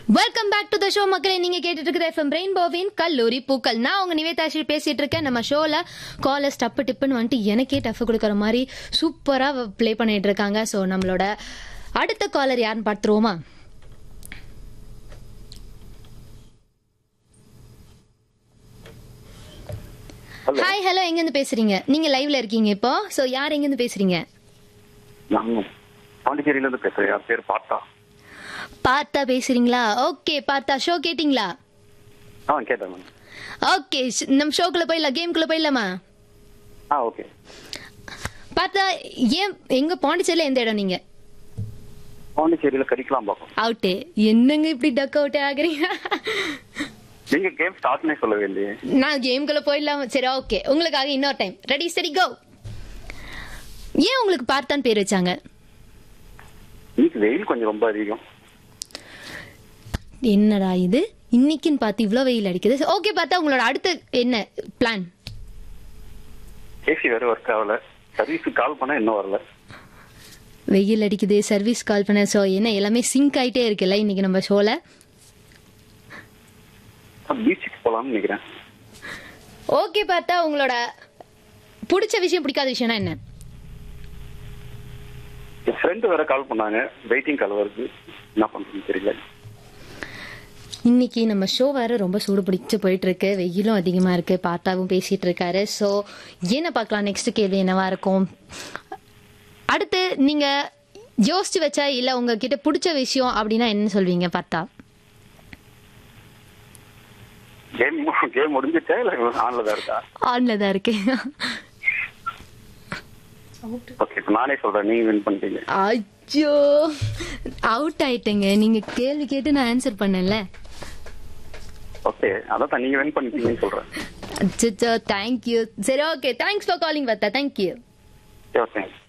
welcome back to the show மக்களே நீங்க கேட்டுட்டு இருக்கிற எஃப்எம் ரெயின்போவின் கல்லூரி பூக்கள் நான் உங்க நிவேதாஷி பேசிட்டு இருக்கேன் நம்ம ஷோல காலர்ஸ் டப்பு டிப்புன்னு வந்துட்டு எனக்கே டஃப் கொடுக்குற மாதிரி சூப்பரா ப்ளே பண்ணிட்டு இருக்காங்க ஸோ நம்மளோட அடுத்த காலர் யாருன்னு பார்த்துருவோமா ஹலோ ஹாய் ஹலோ எங்க இருந்து பேசுறீங்க நீங்க லைவ்ல இருக்கீங்க இப்போ ஸோ யார் எங்க இருந்து பேசுறீங்க நான் பாண்டிச்சேரியில இருந்து பேசுறேன் என் பேர் பாட்டா பார்த்தா பேசுறீங்களா ஓகே பார்த்தா ஷோ கேட்டிங்களா ஆ கேட்டேன் மேம் ஓகே நம்ம ஷோக்குள்ள போயிடலாம் கேம்குள்ள போயிடலாமா ஆ ஓகே பார்த்தா ஏன் எங்க பாண்டிச்சேரியில எந்த இடம் நீங்க பாண்டிச்சேரியில கறிக்கலாம் பார்ப்போம் அவுட்டு என்னங்க இப்படி டக் அவுட் ஆகுறீங்க நீங்க கேம் ஸ்டார்ட்னே சொல்லவே இல்லையே நான் கேம்குள்ள போயிடலாம் சரி ஓகே உங்களுக்காக இன்னொரு டைம் ரெடி சரி கோ ஏன் உங்களுக்கு பார்த்தான் பேர் வச்சாங்க இன்னைக்கு வெயில் கொஞ்சம் ரொம்ப அதிகம் என்னடா இது இன்னைக்குன்னு பார்த்து இவ்வளோ வெயில் அடிக்குது ஓகே பார்த்தா உங்களோட அடுத்த என்ன பிளான் ஏசி வேற ஒர்க் ஆகல சர்வீஸுக்கு கால் பண்ணா இன்னும் வரல வெயில் அடிக்குது சர்வீஸ் கால் பண்ண ஸோ என்ன எல்லாமே சிங்க் ஆயிட்டே இருக்குல்ல இன்னைக்கு நம்ம ஷோல பீச்சுக்கு போலாம்னு நினைக்கிறேன் ஓகே பார்த்தா உங்களோட பிடிச்ச விஷயம் பிடிக்காத விஷயம்னா என்ன என் ஃப்ரெண்டு வேற கால் பண்ணாங்க வெயிட்டிங் கால் வருது என்ன பண்றதுன்னு தெரியல இன்னைக்கு நம்ம ஷோ வேற ரொம்ப சூடு பிடிச்சு போயிட்டு இருக்கு வெயிலும் அதிகமா இருக்கு பார்த்தாவும் பேசிட்டு இருக்காரு ஸோ என்ன பார்க்கலாம் நெக்ஸ்ட் கேள்வி என்னவா இருக்கும் அடுத்து நீங்க யோசிச்சு வச்சா இல்ல உங்ககிட்ட பிடிச்ச விஷயம் அப்படின்னா என்ன சொல்வீங்க பார்த்தா கேம் கேம் முடிஞ்சிச்சா இல்ல ஆன்ல தான் இருக்கா ஆன்ல தான் இருக்கு ஓகே இப்போ நானே சொல்றேன் நீங்க வின் பண்ணிட்டீங்க ஐயோ அவுட் ஆயிட்டேங்க நீங்க கேள்வி கேட்டு நான் ஆன்சர் பண்ணல ஓகே அதான் நீங்க வின் பண்ணிட்டீங்கன்னு சொல்றேன் அச்சோ தேங்க்யூ சரி ஓகே தேங்க்ஸ் ஃபார் காலிங் பார்த்தா தேங்க்யூ ஓகே